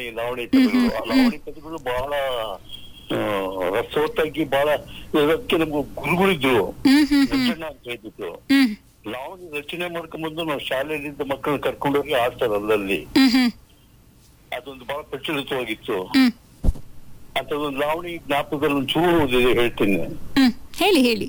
ಲಾವಣಿ ಲಾವಣಿ ಪದಗಳು ಆ ಲಾವಣಿ ಪದಗಳು ಬಹಳ ಆ, ರಸವತ್ತಾಗಿ ಬಹಳ ಇದಕ್ಕೆ ನಮ್ಗೆ ಗುರುಗಳಿದ್ರು ಹ್ಮ್ ಹ್ಮ್ ಹ್ಮ್ ರಚನಾ ಅಂತ ಹೇಳ್ಬಿಟ್ಟು ಹ್ಮ್ ಲಾವಣಿ ರಚನೆ ಮಾಡ್ಕೊಂಡ್ಬಂದು ನಾವು ಶಾಲೆಯಲ್ಲಿದ್ದ ಮಕ್ಕಳನ್ನ ಕರ್ಕೊಂಡೋಗಿ ಆಡ್ತಾರೆ ಅಲ್ಲಲ್ಲಿ ಹ್ಮ್ ಹ್ಮ್ ಅದೊಂದು ಬಹಳ ಪ್ರಚಲಿತವಾಗಿತ್ತು ಹ್ಮ್ ಅಂತದೊಂದು ಲಾವಣಿ ಜ್ಞಾಪಕದಲ್ಲಿ ಒಂದು ಚೂರು ಓದಿದೆ ಹೇಳ್ತೀನಿ ಹ್ಮ್ ಹೇಳಿ ಹೇಳಿ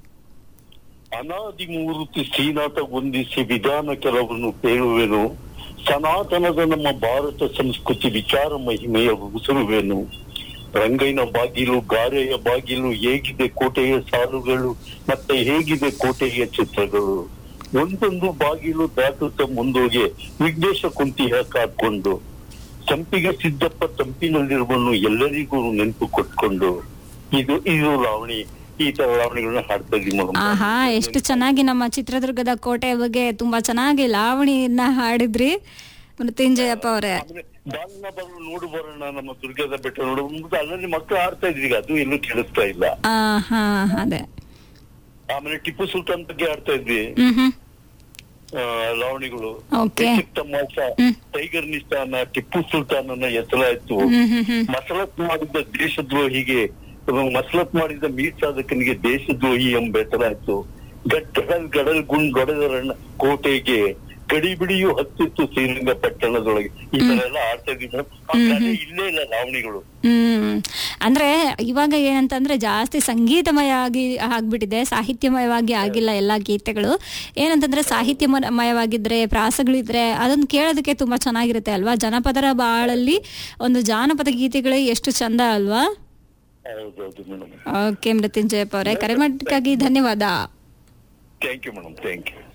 ಅನಾದಿ ಮೂರ್ತಿ ಶ್ರೀನಾಥ ವಂದಿಸಿ ವಿಧಾನ ಕೆಲವನ್ನು ಕೇಳುವೆನು ಸನಾತನದ ನಮ್ಮ ಭಾರತ ಸಂಸ್ಕೃತಿ ವಿಚಾರ ಮಹಿಮೆಯ ಉಸಿರುವೆನು ರಂಗೈನ ಬಾಗಿಲು ಗಾರೆಯ ಬಾಗಿಲು ಹೇಗಿದೆ ಕೋಟೆಯ ಸಾಲುಗಳು ಮತ್ತೆ ಹೇಗಿದೆ ಕೋಟೆಯ ಚಿತ್ರಗಳು ಒಂದೊಂದು ಬಾಗಿಲು ದಾಟುತ್ತಾ ಮುಂದೋಗಿ ವಿಘ್ನೇಶ ಕುಂತಿಯ ಕಾದ್ಕೊಂಡು ಸಂಪಿಗೆ ಸಿದ್ದಪ್ಪ ತಂಪಿನಲ್ಲಿರುವನು ಎಲ್ಲರಿಗೂ ನೆನಪು ಕೊಟ್ಕೊಂಡು ಇದು ಇದು ಲಾವಣಿ ಈ ತರ ಲಾವಣಿಗಳನ್ನ ಹಾಡ್ತಾ ಇದ್ವಿ ಮೇಡಮ್ ಆಹಾ ಎಷ್ಟು ಚೆನ್ನಾಗಿ ನಮ್ಮ ಚಿತ್ರದುರ್ಗದ ಕೋಟೆ ಬಗ್ಗೆ ತುಂಬಾ ಚೆನ್ನಾಗಿ ಲಾವಣಿಯನ್ನ ಹಾಡಿದ್ರಿ ಮೃತ್ಯುಂಜಯಪ್ಪ ಅವರೇ ಆಮೇಲೆ ಬಾಲಿನ ಬರಲು ನೋಡು ಬರೋಣ ನಮ್ಮ ದುರ್ಗದ ಬೆಟ್ಟ ನೋಡು ಮುಂದೆ ಅಲ್ಲಲ್ಲಿ ಮಕ್ಕಳು ಆಡ್ತಾ ಇದ್ರಿ ಈಗ ಅದು ಎಲ್ಲೂ ಕೇಳಿಸ್ತಾ ಇಲ್ಲ ಆ ಹಾ ಅದೇ ಆಮೇಲೆ ಟಿಪ್ಪು ಸುಲ್ತಾನ್ ಬಗ್ಗೆ ಆಡ್ತಾ ಇದ್ವಿ ಹ್ಮ್ ಹ್ಮ್ ಆ, ಲಾವಣಿಗಳು ಓಕೆ ತಮಾಷ ಹ್ಮ್. ಟೈಗರ್ ನಿಸ್ತಾನ ಟಿಪ್ಪು ಸುಲ್ತಾನನ ಹೆಸರಾಯ್ತು ಹ್ಮ್ ಹ್ಮ್ ಹ್ಮ್ ಮಸಲತ್ ಮಾಡಿದ್ದ ದೇಶದ್ರೋಹಿಗೆ ಮಸಲತ್ ಮಾಡಿದ ಮೀರ್ ಸಾಧಕನಿಗೆ ದೇಶದ್ರೋಹಿ ಎಂಬ ಹೆಸರಾಯ್ತು ಗಡ್ಡಲ್ ಗಡಲ್ ಗುಂಡ್ ಗೊಡೆದರಣ್ಣ ಕೋಟೆಗೆ ಗಡಿಬಿಡಿಯು ಹತ್ತಿತ್ತು ಶ್ರೀರಂಗ ಪಟ್ಟಣದೊಳಗೆ ಈ ತರ ಎಲ್ಲ ಆಡ್ತಾ ಇದ್ವಿ ಮೇಡಮ್ ಆ ಕಲೆ ಇಲ್ಲೇ ಇಲ್ಲ ಲಾವಣಿಗಳು ಹ್ಮ್ ಅಂದ್ರೆ ಇವಾಗ ಏನಂತಂದ್ರೆ ಜಾಸ್ತಿ ಸಂಗೀತಮಯ ಆಗಿ ಆಗ್ಬಿಟ್ಟಿದೆ ಸಾಹಿತ್ಯಮಯವಾಗಿ ಆಗಿಲ್ಲ ಎಲ್ಲಾ ಗೀತೆಗಳು ಏನಂತಂದ್ರೆ ಸಾಹಿತ್ಯಮಯವಾಗಿದ್ರೆ ಪ್ರಾಸಗಳಿದ್ರೆ ಅದನ್ನ ಕೇಳೋದಕ್ಕೆ ತುಂಬಾ ಚೆನ್ನಾಗಿರುತ್ತೆ ಅಲ್ವಾ ಜನಪದರ ಬಾಳಲ್ಲಿ ಒಂದು ಜಾನಪದ ಗೀತೆಗಳೇ ಎಷ್ಟು ಚಂದ ಅಲ್ವಾ ಹೌದೌದು ಮೇಡಮ್ ಓಕೆ ಮೃತ್ಯುಂಜಯಪ್ಪ ಅವರೇ ಕರೆ ಮಾಡೋದಕ್ಕಾಗಿ ಧನ್ಯವಾದ thank you madam thank you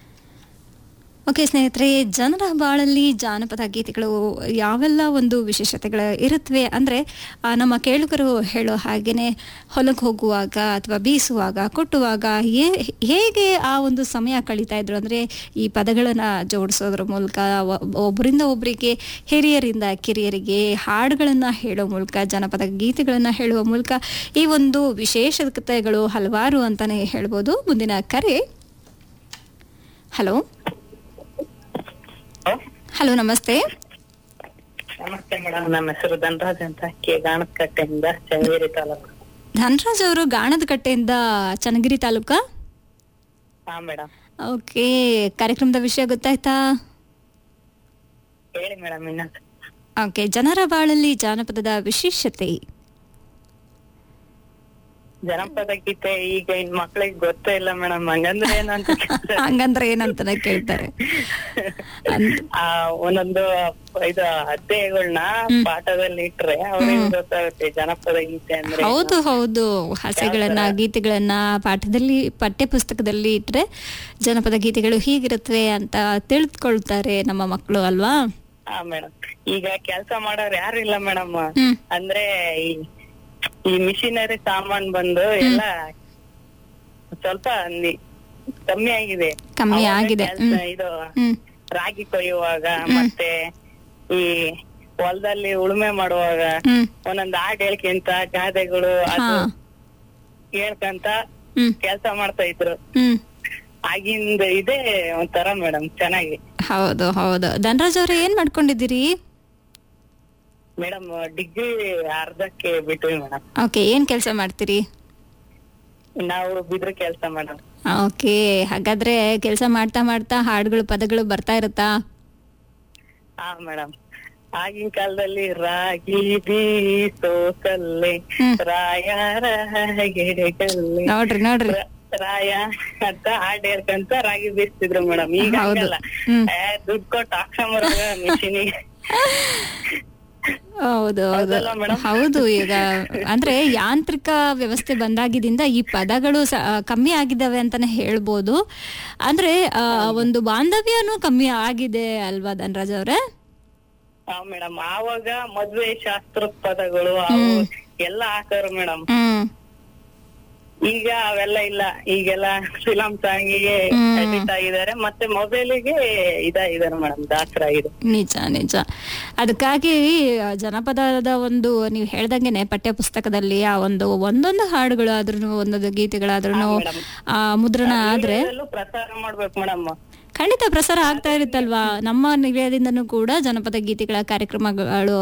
okay ಸ್ನೇಹಿತರೆ ಜನರ ಬಾಳಲ್ಲಿ ಜಾನಪದ ಗೀತೆಗಳು ಯಾವೆಲ್ಲ ಒಂದು ವಿಶೇಷತೆಗಳು ಇರುತ್ತವೆ ಅಂದರೆ ನಮ್ಮ ಕೇಳುಗರು ಹೇಳೋ ಹಾಗೇನೆ ಹೊಲಕ್ಕೆ ಹೋಗುವಾಗ ಅಥವಾ ಬೀಸುವಾಗ ಕೊಟ್ಟುವಾಗ ಹೇ- ಹೇಗೆ ಆ ಒಂದು ಸಮಯ ಕಳೀತಾ ಇದ್ರು ಅಂದರೆ ಈ ಪದಗಳನ್ನು ಜೋಡಿಸೋದ್ರ ಮೂಲಕ ಒ- ಒಬ್ಬರಿಂದ ಒಬ್ಬರಿಗೆ ಹಿರಿಯರಿಂದ ಕಿರಿಯರಿಗೆ ಹಾಡುಗಳನ್ನು ಹೇಳೋ ಮೂಲಕ ಜನಪದ ಗೀತೆಗಳನ್ನು ಹೇಳುವ ಮೂಲಕ ಈ ಒಂದು ವಿಶೇಷತೆಗಳು ಹಲವಾರು ಅಂತಲೇ ಹೇಳ್ಬೋದು ಮುಂದಿನ ಕರೆ ಹಲೋ ಹಲೋ ನಮಸ್ತೆ ನಮಸ್ತೆ ಮೇಡಮ್ ನಮ್ಮ ಹೆಸರು ಧನರಾಜ್ ಅಂತ ಕೆ ಗಾಣಕಟ್ಟೆಯಿಂದ ಚಂಗೇರಿ ತಾಲೂಕು ಧನರಾಜ್ ಅವರು ಗಾಣದ ಕಟ್ಟೆಯಿಂದ ಚನ್ನಗಿರಿ ತಾಲೂಕಾ ಹಾ ಮೇಡಮ್ ಓಕೆ ಕಾರ್ಯಕ್ರಮದ ವಿಷಯ ಗೊತ್ತಾಯ್ತಾ ಹೇಳಿ ಮೇಡಮ್ ಇನ್ನೊಂದು ಓಕೆ ಜನರ ಬಾಳಲ್ಲಿ ಜಾನಪದದ ವಿಶೇಷತೆ ಜನಪದ ಗೀತೆ ಈಗ ಇನ್ ಮಕ್ಳಿಗೆ ಗೊತ್ತೇ ಇಲ್ಲ ಮೇಡಮ್ ಹಂಗಂದ್ರೆ ಏನಂತ ಕೇಳ್ತಾರೆ. ಹಂಗಂದ್ರೆ ಏನಂತಾನೆ ಕೇಳ್ತಾರೆ ಅಂದ್- ಆ ಒಂದೊಂದು ಇದು ಅಧ್ಯಾಯಗಳನ್ನ ಪಾಠದಲ್ಲಿ ಇಟ್ರೆ ಅವ್ರಿಗೆ ಗೊತ್ತಾಗುತ್ತೆ ಜನಪದ ಗೀತೆ ಅಂದ್ರೆ ಏನು. ಹೌದು ಹೌದು ಹಾಸ್ಯಗಳನ್ನ ಗೀತೆಗಳನ್ನ ಪಾಠದಲ್ಲಿ ಪಠ್ಯ ಪುಸ್ತಕದಲ್ಲಿ ಇಟ್ರೆ ಜನಪದ ಗೀತೆಗಳು ಹೀಗಿರುತ್ತವೆ ಅಂತ ತಿಳಿದುಕೊಳ್ತಾರೆ ನಮ್ಮ ಮಕ್ಕಳು ಅಲ್ವಾ ಹಾ ಮೇಡಮ್ ಈಗ ಕೆಲ್ಸ ಮಾಡೋರು ಯಾರು ಇಲ್ಲ ಮೇಡಮ್ ಹ್ಮ್ ಅಂದ್ರೆ ಈ ಈ ಮಿಷಿನರಿ ಸಾಮಾನ್ ಬಂದು ಎಲ್ಲ ಸ್ವಲ್ಪ ನಿ- ಕಮ್ಮಿ ಆಗಿದೆ ಕಮ್ಮಿ ಅವಾಗ ಆಗಿದೆ. ಕೆಲ್ಸ ಹ್ಮ್. ಇದು ಹ್ಮ್ ರಾಗಿ ಕೊಯ್ಯುವಾಗ ಮತ್ತೆ ಈ ಹೊಲದಲ್ಲಿ ಉಳುಮೆ ಮಾಡುವಾಗ ಹ್ಮ್ ಒಂದೊಂದ್ ಹಾಡ್ ಹೇಳ್ಕೊಂತ ಗಾದೆಗಳು ಹಾ ಅದು ಹೇಳ್ಕಂತ ಹ್ಮ್ ಕೆಲ್ಸ ಮಾಡ್ತಾ ಇದ್ರು ಹ್ಮ್ ಆಗಿಂದ ಇದೇ ಒಂಥರ ಮೇಡಮ್ ಚೆನ್ನಾಗಿ ಹೌದು ಹೌದು ಧನರಾಜ್ ಅವ್ರೆ ಏನ್ ಮಾಡ್ಕೊಂಡಿದ್ದೀರಿ ಮೇಡಮ್ ಡಿಗ್ರಿ ಅರ್ಧಕ್ಕೆ ಬಿಟ್ವಿ ಮೇಡಮ್ ಓಕೆ ಏನ್ ಕೆಲಸ ಮಾಡ್ತೀರಿ ನಾವು ಬಿದ್ರ ಕೆಲ್ಸ ಮೇಡಮ್ ಓಕೆ ಹಾಗಾದ್ರೆ ಕೆಲಸ ಮಾಡ್ತಾ ಮಾಡ್ತಾ ಹಾಡುಗಳು ಪದಗಳು ಬರ್ತಾ ಇರುತ್ತಾ ಹಾ ಮೇಡಮ್ ಆಗಿನ ಕಾಲದಲ್ಲಿ ರಾಗಿ ಬೀಸೋ ಕಲ್ಲೆ ಹ್ಮ್. ರಾಯರ ಗೆಡೆಗಲ್ಲೆ ನೋಡ್ರಿ ನೋಡ್ರಿ ರ- ರಾಯ ಅಂತ ಹಾಡ್ ಹೇಳ್ಕಂತ ರಾಗಿ ಬೀಸ್ತಿದ್ರು ಮೇಡಮ್ ಈಗ ಹೌದು. ಹಂಗಲ್ಲ ಹ್ಮ್. ಏ, ದುಡ್ಡು ಕೊಟ್ಟು ಹಾಕ್ಸಂಬರ ಮಿಷಿನಿಗೆ ಹೌದು ಹೌದು ಹೌದಲ್ಲ madam? ಹೌದು ಈಗ ಅಂದ್ರೆ ಯಾಂತ್ರಿಕ ವ್ಯವಸ್ಥೆ ಬಂದಾಗಿದಿಂದ ಈ ಪದಗಳು ಸ- ಆ, ಕಮ್ಮಿ ಆಗಿದ್ದಾವೆ ಅಂತಾನೆ ಹೇಳ್ಬೋದು ಅಂದ್ರೆ ಆ, ಒಂದು ಬಾಂಧವ್ಯನೂ ಕಮ್ಮಿ ಆಗಿದೆ ಅಲ್ವಾ ಧನರಾಜ್ ಅವ್ರೆ ಹಾ ಮೇಡಮ್ ಆವಾಗ ಮದ್ವೆ ಶಾಸ್ತ್ರದ ಪದಗಳು ಅವು ಎಲ್ಲ ಹಾಕೋರು ಮೇಡಮ್ ಹ್ಮ್ ಈಗ ಅವೆಲ್ಲ ಇಲ್ಲ ಈಗೆಲ್ಲ ಫಿಲಂ ಸಾಂಗಿಗೆ ಹ್ಮ್. ಅಡಿಕ್ಟ್ ಆಗಿದ್ದಾರೆ ಮತ್ತೆ ಮೊಬೈಲಿಗೆ ಇದಾಗಿದ್ದಾರೆ ಮೇಡಮ್ ದಾಸರಾಗಿದೆ ನಿಜ ನಿಜ ಅದಕ್ಕಾಗಿ ಜನಪದದ ಒಂದು ನೀವು ಹೇಳ್ದಂಗೆನೆ ಪಠ್ಯ ಪುಸ್ತಕದಲ್ಲಿ ಆ ಒಂದು ಒಂದೊಂದು ಹಾಡುಗಳು ಆದ್ರೂ ಒಂದೊಂದು ಗೀತೆಗಳಾದ್ರೂ madam. ಆ ಮುದ್ರಣ ಆದ್ರೆ ರೇಡಿಯೋದಲ್ಲೂ ಪ್ರಸಾರ ಮಾಡ್ಬೇಕು ಮೇಡಮ್ ಖಂಡಿತ ಪ್ರಸಾರ ಆಗ್ತಾ ಇರುತ್ತಲ್ವಾ ನಮ್ಮ ನಿಲಯದಿಂದನೂ ಕೂಡ ಜನಪದ ಗೀತೆಗಳ ಕಾರ್ಯಕ್ರಮಗಳು